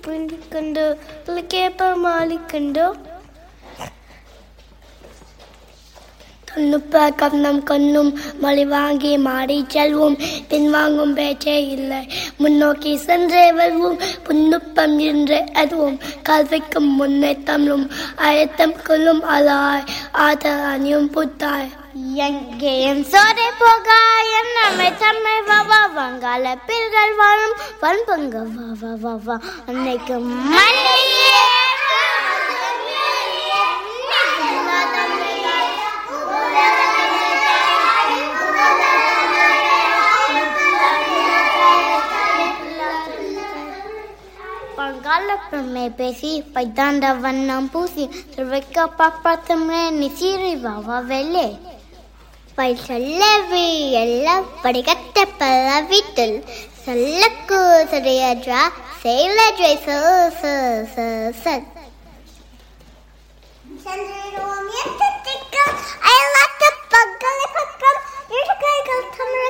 பிண்டிக்கண்டு கேப்ப மாலிக்கண்டோ தொன்னுப்ப கண்ணம் கண்ணும் மழை வாங்கி மாடி செல்வோம் பின்வாங்கும் பேச்சே இல்லை முன்னோக்கி சென்றே வெல்வோம் புன்னுப்பம் என்று அதுவும் கல்விக்கும் முன்னே தமிழும் அழுத்தம் கொள்ளும் அலாய் ஆத அணியும் புத்தாய் எங்கேயும் சோரை போகாயம் நம்மை தம்மை வவா வங்காள பில்கள் வாழும் வன்பங்க வா வா வா வா அன்னைக்கு மண்ணிலே பங்காளப்பமே பேசி பைத்தாண்ட வண்ணம் பூசி திருவைக்க பாப்பாத்தம்ரே நிசீரி வாவா வெள்ளே பை சொல்லவி எல்லாம் படிக்கட்ட பல வீட்டில் சொல்லக்கு சரியஜா செயலஜை ச ச ச ச